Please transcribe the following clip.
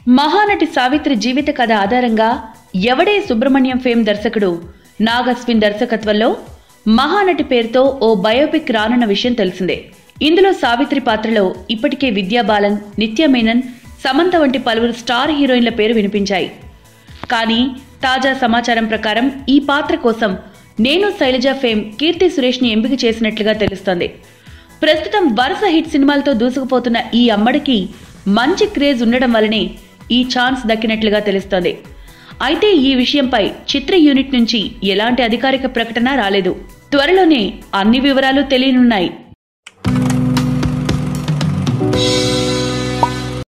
మహానటి సావిత్రి జీవిత కథ ఆధారంగా ఎవడే సుబ్రహ్మణ్యం ఫేమ్ దర్శకుడు నాగస్విన్ దర్శకత్వంలో మహానటి పేరుతో ఓ బయోపిక్ రానున్న విషయం తెలిసిందే ఇందులో సావిత్రి పాత్రలో ఇప్పటికే విద్యా బాలన్ నిత్య మేనన్ సమంత వంటి పలువురు స్టార్ హీరోయిన్ల పేరు వినిపించాయి కానీ తాజా సమాచారం ప్రకారం ఈ పాత్ర కోసం నేను శైలజ ఫేమ్ కీర్తి సురేష్ని ఎంపిక చేసినట్లుగా తెలుస్తోంది ప్రస్తుతం వరుస హిట్ సినిమాలతో దూసుకుపోతున్న ఈ అమ్మడికి మంచి క్రేజ్ ఉండడం వల్లనే ఈ ఛాన్స్ దక్కినట్లుగా తెలుస్తోంది అయితే ఈ విషయంపై చిత్ర యూనిట్ నుంచి ఎలాంటి అధికారిక ప్రకటన రాలేదు త్వరలోనే అన్ని వివరాలు తెలియనున్నాయి